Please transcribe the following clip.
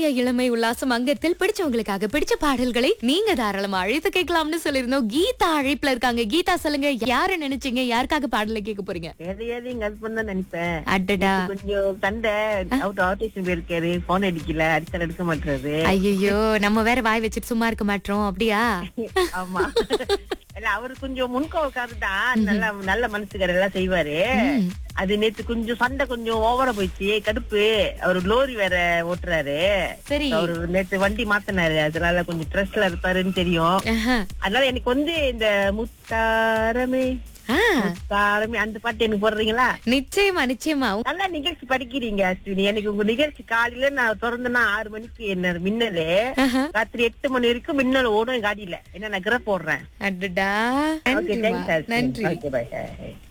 இன்றைய இளமை உல்லாசம் அங்கத்தில் பிடிச்சவங்களுக்காக பிடிச்ச பாடல்களை நீங்க தாராளமா அழைத்து கேட்கலாம்னு சொல்லியிருந்தோம் கீதா அழைப்புல இருக்காங்க கீதா சொல்லுங்க யார நினைச்சீங்க யாருக்காக பாடலை கேட்க போறீங்க எதையாவது எங்க ஹஸ்பண்ட் தான் நினைப்பேன் அடடா கொஞ்சம் சண்டை அவுட் ஆட்டேஷன் போயிருக்காரு போன் அடிக்கல அடிச்சாலும் எடுக்க மாட்டாரு ஐயோ நம்ம வேற வாய் வச்சுட்டு சும்மா இருக்க மாட்டோம் அப்படியா ஆமா இல்ல அவரு கொஞ்சம் முன்கோவக்காரர் தான் நல்ல நல்ல மனசுக்காரர் எல்லாம் செய்வாரு அது நேத்து கொஞ்சம் சண்டை கொஞ்சம் ஓவரா போயிடுச்சு கடுப்பு அவரு லோரி வேற ஓட்டுறாரு சரி அவரு நேத்து வண்டி மாத்தினாரு அதனால கொஞ்சம் ஸ்ட்ரெஸ்ல இருப்பாருன்னு தெரியும் ஆஹா. அதனால எனக்கு வந்து இந்த முத்தாரமே ஆ, முத்தாரமே அந்த பாட்டு எனக்கு போடுறீங்களா நிச்சயமா நிச்சயமா உங்க- நல்லா நிகழ்ச்சி படிக்கிறீங்க அஸ்வினி எனக்கு உங்க நிகழ்ச்சி காலையில நான் திறந்தேன்னா ஆறு மணிக்கு என்ன மின்னலு ஆஹா. ராத்திரி எட்டு மணி வரைக்கும் மின்னல் ஓடும் காடியில என்ன நான் கிர போடுறேன் அடடா ஓகே நன்றிமா. தேங்க்ஸ் நன்றி ஓகே பாய்